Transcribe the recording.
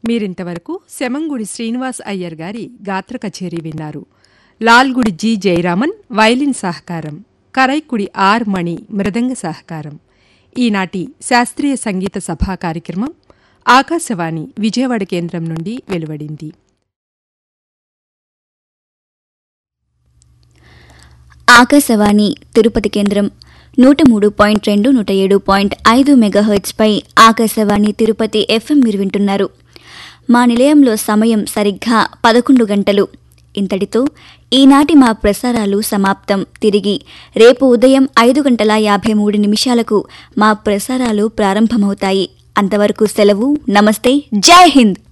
మీరింతవరకు శమంగుడి శ్రీనివాస్ అయ్యర్ గారి గాత్ర కచేరీ విన్నారు లాల్గుడి జి జయరామన్ వైలిన్ సహకారం కరైకుడి ఆర్ మణి మృదంగ సహకారం ఈనాటి శాస్త్రీయ సంగీత సభా కార్యక్రమం ఆకాశవాణి విజయవాడ కేంద్రం నుండి వెలువడింది ఆకాశవాణి తిరుపతి కేంద్రం నూట మూడు పాయింట్ రెండు నూట ఏడు పాయింట్ ఐదు మెగాహెర్ట్స్పై ఆకాశవాణి తిరుపతి ఎఫ్ఎం మీరు వింటున్నారు మా నిలయంలో సమయం సరిగ్గా పదకొండు గంటలు ఇంతటితో ఈనాటి మా ప్రసారాలు సమాప్తం తిరిగి రేపు ఉదయం ఐదు గంటల యాభై మూడు నిమిషాలకు మా ప్రసారాలు ప్రారంభమవుతాయి అంతవరకు సెలవు నమస్తే జై హింద్